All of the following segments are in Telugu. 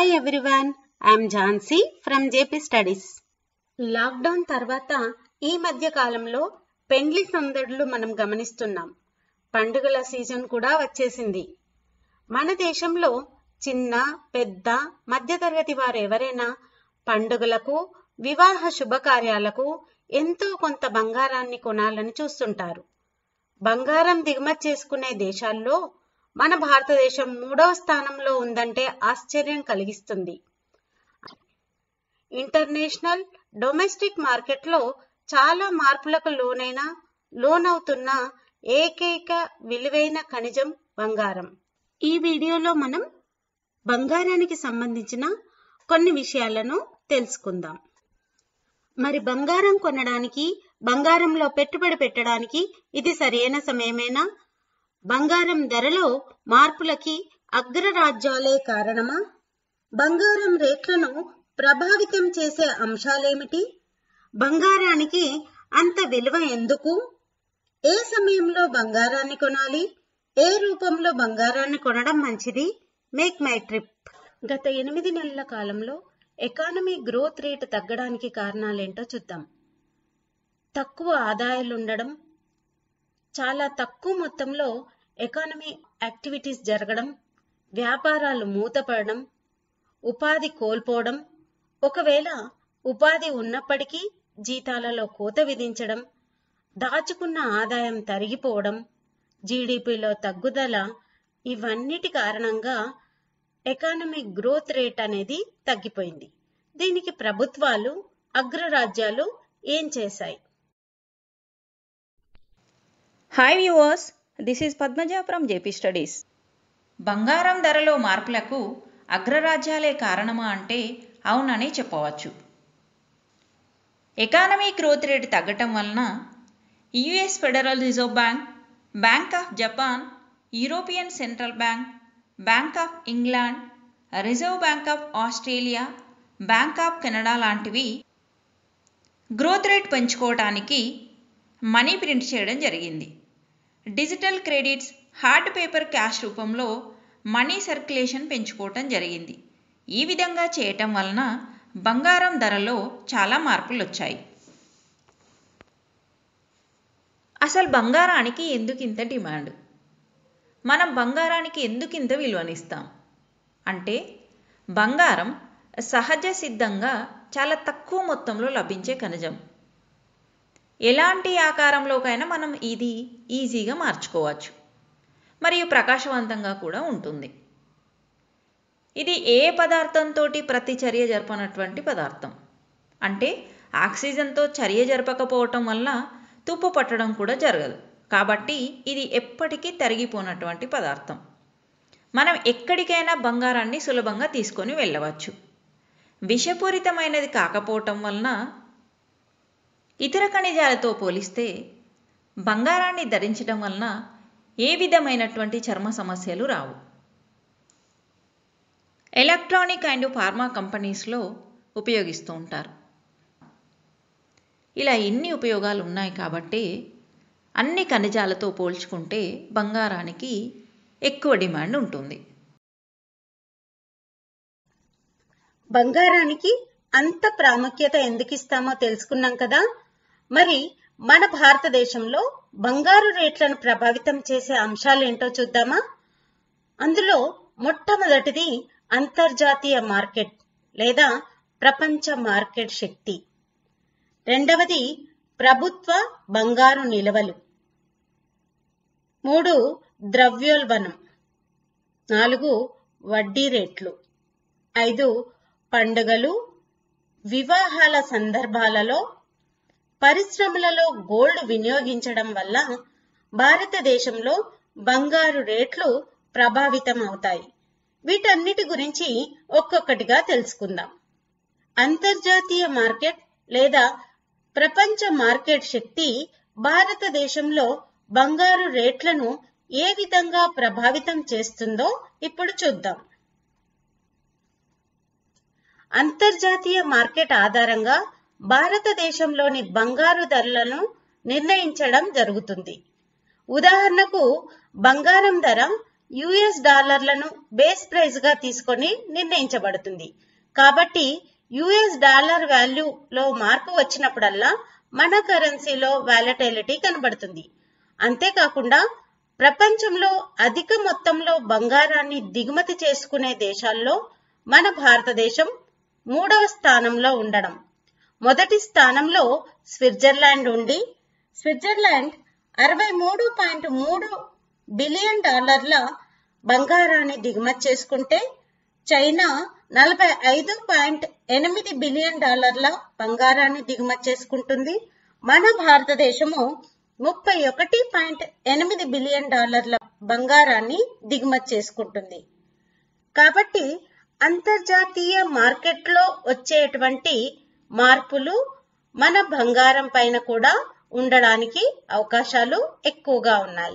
hi everyone I'm Jhansi from JP studies lockdown తర్వాత ఈ మధ్య కాలంలో పెండ్లి సందడులు మనం గమనిస్తున్నాం పండుగల సీజన్ కూడా వచ్చేసింది మన దేశంలో చిన్న పెద్ద మధ్యతరగతి వారు ఎవరైనా పండుగలకు వివాహ శుభకార్యాలకు ఎంతో కొంత బంగారాన్ని కొనాలని చూస్తుంటారు బంగారం దిగుమతి చేసుకునే దేశాల్లో మన భారతదేశం మూడవ స్థానంలో ఉందంటే ఆశ్చర్యం కలిగిస్తుంది ఇంటర్నేషనల్ డొమెస్టిక్ మార్కెట్లో చాలా మార్పులకు లోనైన లోనవుతున్న ఏకైక విలువైన ఖనిజం బంగారం ఈ వీడియోలో మనం బంగారానికి సంబంధించిన కొన్ని విషయాలను తెలుసుకుందాం మరి బంగారం కొనడానికి బంగారంలో పెట్టుబడి పెట్టడానికి ఇది సరైన సమయమేనా బంగారం ధరలో మార్పులకి అగ్రరాజ్యాలే కారణమా బంగారం రేట్లను ప్రభావితం చేసే అంశాలేమిటి బంగారానికి అంత విలువ ఎందుకు ఏ సమయంలో బంగారాన్ని కొనాలి ఏ రూపంలో బంగారాన్ని కొనడం మంచిది మేక్ మై ట్రిప్ గత ఎనిమిది నెలల కాలంలో ఎకానమీ గ్రోత్ రేటు తగ్గడానికి కారణాలేంటో చూద్దాం తక్కువ ఆదాయాలు ఉండడం చాలా తక్కువ మొత్తంలో ఎకానమీ యాక్టివిటీస్ జరగడం వ్యాపారాలు మూతపడడం ఉపాధి కోల్పోవడం ఒకవేళ ఉపాధి ఉన్నప్పటికీ జీతాలలో కోత విధించడం దాచుకున్న ఆదాయం తరిగిపోవడం జీడిపిలో తగ్గుదల ఇవన్నిటి కారణంగా ఎకానమిక్ గ్రోత్ రేట్ అనేది తగ్గిపోయింది దీనికి ప్రభుత్వాలు అగ్రరాజ్యాలు ఏం చేశాయి hi viewers this is Padmaja from JP studies బంగారం ధరలో మార్పులకు అగ్రరాజ్యాలే కారణమా అంటే అవునని చెప్పవచ్చు ఎకానమీ గ్రోత్ రేటు తగ్గటం వలన US federal reserve bank bank of Japan European central bank bank of England reserve bank of Australia bank of Canada లాంటివి గ్రోత్ రేట్ పెంచుకోవడానికి మనీ ప్రింట్ చేయడం జరిగింది digital credits hard paper cash రూపంలో మనీ సర్క్యులేషన్ పెంచుకోవటం జరిగింది ఈ విధంగా చేయటం వలన బంగారం ధరలో చాలా మార్పులు వచ్చాయి అసలు బంగారానికి ఎందుకు ఇంత డిమాండ్ మనం బంగారానికి ఎందుకు ఇంత విలువనిస్తాం అంటే బంగారం సహజ సిద్ధంగా చాలా తక్కువ మొత్తంలో లభించే ఖనిజం ఎలాంటి ఆకారంలోకైనా మనం ఇది ఈజీగా మార్చుకోవచ్చు మరియు ప్రకాశవంతంగా కూడా ఉంటుంది ఇది ఏ పదార్థంతో ప్రతిచర్య జరపనటువంటి పదార్థం అంటే ఆక్సిజన్తో చర్య జరపకపోవటం వల్ల తుప్పు పట్టడం కూడా జరగదు కాబట్టి ఇది ఎప్పటికీ తరిగిపోనటువంటి పదార్థం మనం ఎక్కడికైనా బంగారాన్ని సులభంగా తీసుకొని వెళ్ళవచ్చు విషపూరితమైనది కాకపోవటం వలన ఇతర ఖనిజాలతో పోలిస్తే బంగారాన్ని ధరించడం వలన ఏ విధమైనటువంటి చర్మ సమస్యలు రావు ఎలక్ట్రానిక్ అండ్ ఫార్మా కంపెనీస్లో ఉపయోగిస్తూ ఉంటారు ఇలా ఎన్ని ఉపయోగాలు ఉన్నాయి కాబట్టి అన్ని ఖనిజాలతో పోల్చుకుంటే బంగారానికి ఎక్కువ డిమాండ్ ఉంటుంది బంగారానికి అంత ప్రాముఖ్యత ఎందుకు ఇస్తామో తెలుసుకున్నాం కదా మరి మన భారతదేశంలో బంగారు రేట్లను ప్రభావితం చేసే అంశాలేంటో చూద్దామా అందులో మొట్టమొదటిది అంతర్జాతీయ మార్కెట్ లేదా ప్రపంచ మార్కెట్ శక్తి రెండవది ప్రభుత్వ బంగారు నిల్వలు మూడు ద్రవ్యోల్బణం నాలుగు వడ్డీ రేట్లు ఐదు పండుగలు వివాహాల సందర్భాలలో పరిశ్రమలలో గోల్డ్ వినియోగించడం వల్ల భారతదేశంలో బంగారు రేట్లు ప్రభావితం అవుతాయి వీటన్నిటి గురించి ఒక్కొక్కటిగా తెలుసుకుందాం అంతర్జాతీయ మార్కెట్ లేదా ప్రపంచ మార్కెట్ శక్తి భారతదేశంలో బంగారు రేట్లను ఏ విధంగా ప్రభావితం చేస్తుందో ఇప్పుడు చూద్దాం అంతర్జాతీయ మార్కెట్ ఆధారంగా భారతదేశంలోని బంగారు ధరలను నిర్ణయించడం జరుగుతుంది ఉదాహరణకు బంగారం ధర యుఎస్ డాలర్లను బేస్ ప్రైస్ గా తీసుకొని నిర్ణయించబడుతుంది కాబట్టి యుఎస్ డాలర్ వాల్యూలో మార్పు వచ్చినప్పుడల్లా మన కరెన్సీలో వాలటైలిటీ కనబడుతుంది అంతేకాకుండా ప్రపంచంలో అధిక మొత్తంలో బంగారాన్ని దిగుమతి చేసుకునే దేశాల్లో మన భారతదేశం మూడవ స్థానంలో ఉండడం మొదటి స్థానంలో స్విట్జర్లాండ్ ఉండి స్విట్జర్లాండ్ అరవై మూడు పాయింట్ మూడు బిలియన్ డాలర్ల బంగారాన్ని దిగుమతి చేసుకుంటే చైనా నలభై ఐదు పాయింట్ ఎనిమిది బిలియన్ డాలర్ల బంగారాన్ని దిగుమతి చేసుకుంటుంది మన భారతదేశము ముప్పై ఒకటి పాయింట్ ఎనిమిది బిలియన్ డాలర్ల బంగారాన్ని దిగుమతి చేసుకుంటుంది కాబట్టి అంతర్జాతీయ మార్కెట్లో వచ్చేటువంటి మార్పులు మన బంగారం పైన కూడా ఉండడానికి అవకాశాలు ఎక్కువగా ఉన్నాయి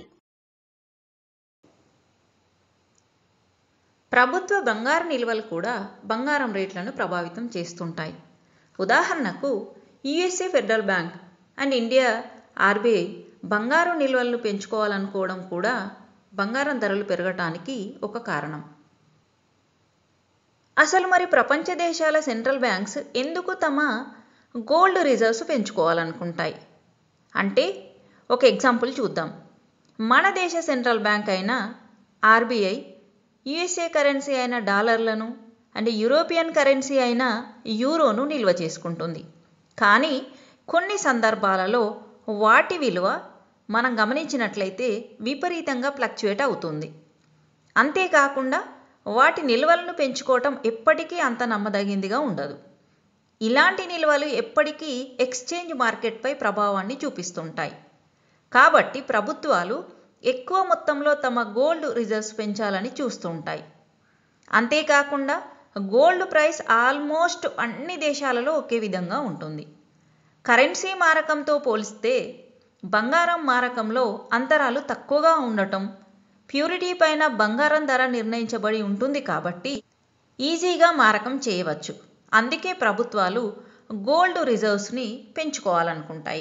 ప్రభుత్వ బంగారు నిల్వలు కూడా బంగారం రేట్లను ప్రభావితం చేస్తుంటాయి ఉదాహరణకు USA federal bank and India RBI బంగారు నిల్వలను పెంచుకోవాలనుకోవడం కూడా బంగారం ధరలు పెరగటానికి ఒక కారణం అసలు మరి ప్రపంచ దేశాల సెంట్రల్ బ్యాంక్స్ ఎందుకు తమ గోల్డ్ రిజర్వ్స్ పెంచుకోవాలనుకుంటాయి అంటే ఒక ఎగ్జాంపుల్ చూద్దాం మన దేశ సెంట్రల్ బ్యాంక్ అయిన ఆర్బీఐ యుఎస్ఏ కరెన్సీ అయిన డాలర్లను అండ్ యూరోపియన్ కరెన్సీ అయిన యూరోను నిల్వ చేసుకుంటుంది కానీ కొన్ని సందర్భాలలో వాటి విలువ మనం గమనించినట్లయితే విపరీతంగా ఫ్లక్చుయేట్ అవుతుంది అంతేకాకుండా వాటి నిల్వలను పెంచుకోవటం ఎప్పటికీ అంత నమ్మదగిందిగా ఉండదు ఇలాంటి నిల్వలు ఎప్పటికీ ఎక్స్చేంజ్ మార్కెట్పై ప్రభావాన్ని చూపిస్తుంటాయి కాబట్టి ప్రభుత్వాలు ఎక్కువ మొత్తంలో తమ గోల్డ్ రిజర్వ్స్ పెంచాలని చూస్తుంటాయి అంతేకాకుండా గోల్డ్ ప్రైస్ ఆల్మోస్ట్ అన్ని దేశాలలో ఒకే విధంగా ఉంటుంది కరెన్సీ మారకంతో పోలిస్తే బంగారం మారకంలో అంతరాలు తక్కువగా ఉండటం ప్యూరిటీ పైన బంగారం ధర నిర్ణయించబడి ఉంటుంది కాబట్టి ఈజీగా మారకం చేయవచ్చు అందుకే ప్రభుత్వాలు గోల్డ్ రిజర్వ్స్ని పెంచుకోవాలనుకుంటాయి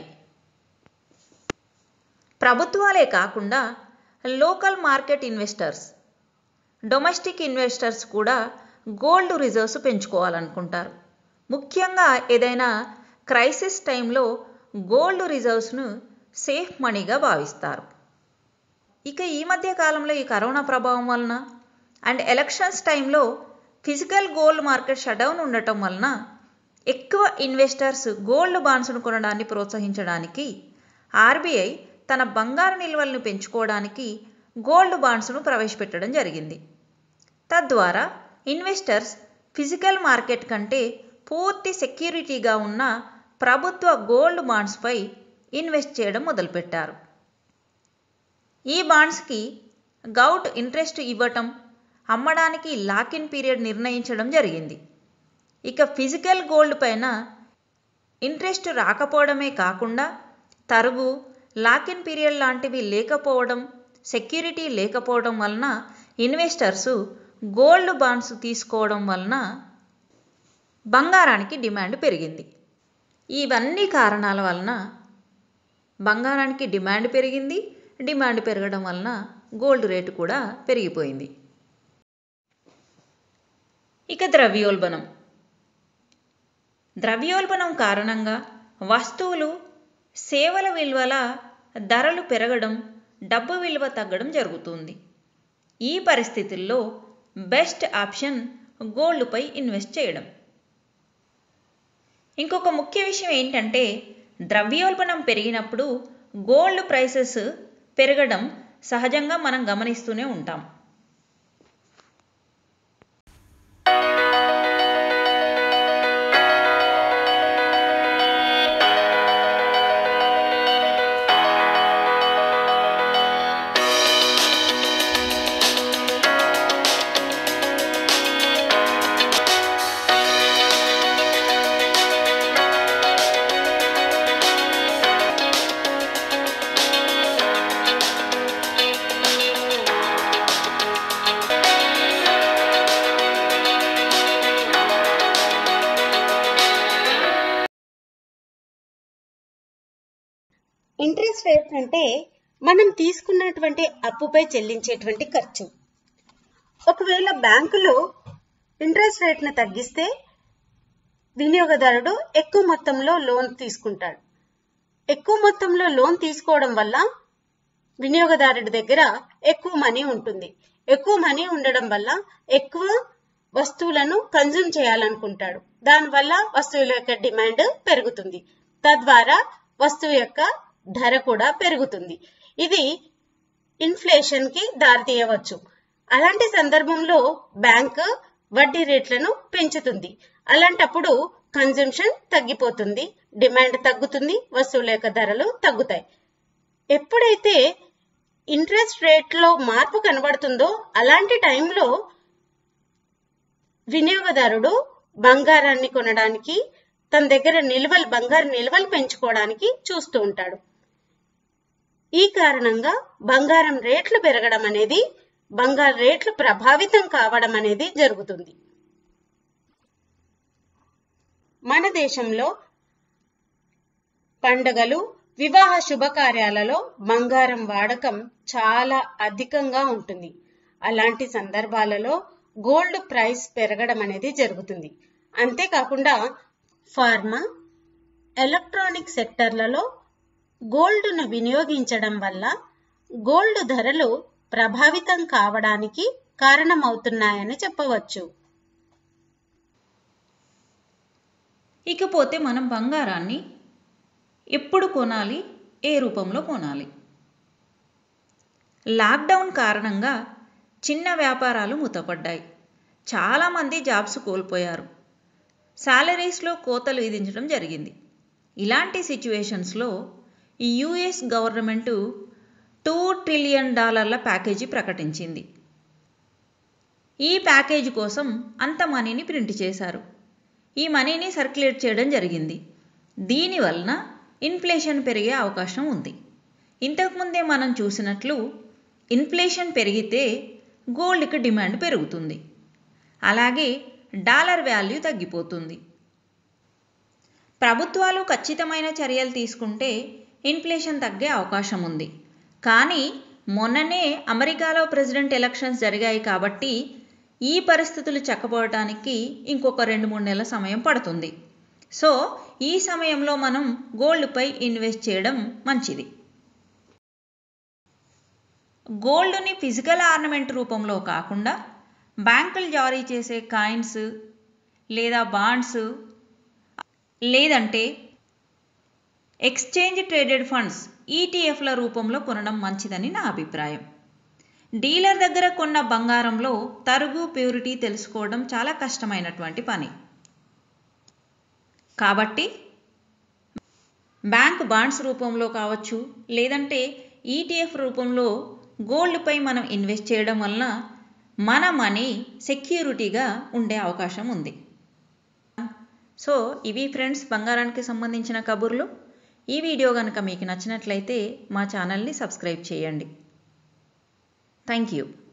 ప్రభుత్వాలే కాకుండా local market investors domestic investors కూడా గోల్డ్ రిజర్వ్స్ పెంచుకోవాలనుకుంటారు ముఖ్యంగా ఏదైనా క్రైసిస్ టైంలో గోల్డ్ రిజర్వ్స్ను సేఫ్ మనీగా భావిస్తారు ఇక ఈ మధ్య కాలంలో ఈ కరోనా ప్రభావం వలన అండ్ ఎలక్షన్స్ టైంలో ఫిజికల్ గోల్డ్ మార్కెట్ షట్డౌన్ ఉండటం వలన ఎక్కువ ఇన్వెస్టర్స్ గోల్డ్ బాండ్స్ను కొనడాన్ని ప్రోత్సహించడానికి ఆర్బీఐ తన బంగారు నిల్వలను పెంచుకోవడానికి గోల్డ్ బాండ్స్ను ప్రవేశపెట్టడం జరిగింది తద్వారా ఇన్వెస్టర్స్ ఫిజికల్ మార్కెట్ కంటే పూర్తి సెక్యూరిటీగా ఉన్న ప్రభుత్వ గోల్డ్ బాండ్స్పై ఇన్వెస్ట్ చేయడం మొదలుపెట్టారు ఈ బాండ్స్కి గౌట్ ఇంట్రెస్ట్ ఇవ్వటం అమ్మడానికి లాకిన్ పీరియడ్ నిర్ణయించడం జరిగింది ఇక ఫిజికల్ గోల్డ్ పైన ఇంట్రెస్ట్ రాకపోవడమే కాకుండా తరుగు లాకిన్ పీరియడ్ లాంటివి లేకపోవడం సెక్యూరిటీ లేకపోవడం వలన ఇన్వెస్టర్స్ గోల్డ్ బాండ్స్ తీసుకోవడం వలన బంగారానికి డిమాండ్ పెరిగింది ఇవన్నీ కారణాల వలన బంగారానికి డిమాండ్ పెరిగింది డిమాండ్ పెరగడం వలన గోల్డ్ రేటు కూడా పెరిగిపోయింది ఇక ద్రవ్యోల్బణం ద్రవ్యోల్బణం కారణంగా వస్తువులు సేవల విలువల ధరలు పెరగడం డబ్బు విలువ తగ్గడం జరుగుతుంది ఈ పరిస్థితుల్లో బెస్ట్ ఆప్షన్ గోల్డ్పై ఇన్వెస్ట్ చేయడం ఇంకొక ముఖ్య విషయం ఏంటంటే ద్రవ్యోల్బణం పెరిగినప్పుడు గోల్డ్ ప్రైసెస్ పెరగడం సహజంగా మనం గమనిస్తూనే ఉంటాం ఇంట్రెస్ట్ రేట్ అంటే మనం తీసుకున్నటువంటి అప్పుపై చెల్లించేటువంటి ఖర్చు ఒకవేళ బ్యాంకులో ఇంట్రెస్ట్ రేట్ను తగ్గిస్తే వినియోగదారుడు ఎక్కువ మొత్తంలో లోన్ తీసుకుంటాడు ఎక్కువ మొత్తంలో లోన్ తీసుకోవడం వల్ల వినియోగదారుడి దగ్గర ఎక్కువ మనీ ఉంటుంది ఎక్కువ మనీ ఉండడం వల్ల ఎక్కువ వస్తువులను కన్జ్యూమ్ చేయాలనుకుంటాడు దానివల్ల వస్తువుల యొక్క డిమాండ్ పెరుగుతుంది తద్వారా వస్తువు యొక్క ధర కూడా పెరుగుతుంది ఇది ఇన్ఫ్లేషన్ కి దారితీయవచ్చు అలాంటి సందర్భంలో బ్యాంక్ వడ్డీ రేట్లను పెంచుతుంది అలాంటప్పుడు కన్జంప్షన్ తగ్గిపోతుంది డిమాండ్ తగ్గుతుంది వస్తువుల యొక్క ధరలు తగ్గుతాయి ఎప్పుడైతే ఇంట్రెస్ట్ రేట్లో మార్పు కనబడుతుందో అలాంటి టైంలో వినియోగదారుడు బంగారాన్ని కొనడానికి తన దగ్గర నిల్వలు బంగారు నిల్వలు పెంచుకోవడానికి చూస్తూ ఉంటాడు ఈ కారణంగా బంగారం రేట్లు పెరగడం అనేది బంగారు రేట్లు ప్రభావితం కావడం అనేది జరుగుతుంది మన దేశంలో పండగలు వివాహ శుభకార్యాలలో బంగారం వాడకం చాలా అధికంగా ఉంటుంది అలాంటి సందర్భాలలో గోల్డ్ ప్రైస్ పెరగడం అనేది జరుగుతుంది అంతేకాకుండా ఫార్మా ఎలక్ట్రానిక్ సెక్టర్లలో గోల్డ్ను వినియోగించడం వల్ల గోల్డ్ ధరలు ప్రభావితం కావడానికి కారణమవుతున్నాయని చెప్పవచ్చు ఇకపోతే మనం బంగారాన్ని ఎప్పుడు కొనాలి ఏ రూపంలో కొనాలి లాక్డౌన్ కారణంగా చిన్న వ్యాపారాలు మూతపడ్డాయి చాలామంది జాబ్స్ కోల్పోయారు శాలరీస్లో కోతలు విధించడం జరిగింది ఇలాంటి సిచ్యువేషన్స్లో ఈ యుఎస్ గవర్నమెంటు టూ ట్రిలియన్ డాలర్ల ప్యాకేజీ ప్రకటించింది ఈ ప్యాకేజీ కోసం అంత మనీని ప్రింట్ చేశారు ఈ మనీని సర్క్యులేట్ చేయడం జరిగింది దీనివలన ఇన్ఫ్లేషన్ పెరిగే అవకాశం ఉంది ఇంతకుముందే మనం చూసినట్లు ఇన్ఫ్లేషన్ పెరిగితే గోల్డ్కి డిమాండ్ పెరుగుతుంది అలాగే డాలర్ వాల్యూ తగ్గిపోతుంది ప్రభుత్వాలు ఖచ్చితమైన చర్యలు తీసుకుంటే ఇన్ఫ్లేషన్ తగ్గే అవకాశం ఉంది కానీ మొన్ననే అమెరికాలో ప్రెసిడెంట్ ఎలక్షన్స్ జరిగాయి కాబట్టి ఈ పరిస్థితులు చక్కబోవటానికి ఇంకొక రెండు మూడు నెలల సమయం పడుతుంది సో ఈ సమయంలో మనం గోల్డ్పై ఇన్వెస్ట్ చేయడం మంచిది గోల్డ్ని ఫిజికల్ ఆర్నమెంట్ రూపంలో కాకుండా బ్యాంకులు జారీ చేసే కాయిన్స్ లేదా బాండ్స్ లేదంటే ఎక్స్చేంజ్ ట్రేడెడ్ ఫండ్స్ ఈటీఎఫ్ల రూపంలో కొనడం మంచిదని నా అభిప్రాయం డీలర్ దగ్గర కొన్న బంగారంలో తరుగు ప్యూరిటీ తెలుసుకోవడం చాలా కష్టమైనటువంటి పని కాబట్టి బ్యాంక్ బాండ్స్ రూపంలో కావచ్చు లేదంటే ఈటీఎఫ్ రూపంలో గోల్డ్పై మనం ఇన్వెస్ట్ చేయడం వలన మన మనీ సెక్యూరిటీగా ఉండే అవకాశం ఉంది సో ఇవి ఫ్రెండ్స్ బంగారానికి సంబంధించిన కబుర్లు ఈ వీడియో కనుక మీకు నచ్చినట్లయితే మా ఛానల్ని సబ్స్క్రైబ్ చేయండి థ్యాంక్ యూ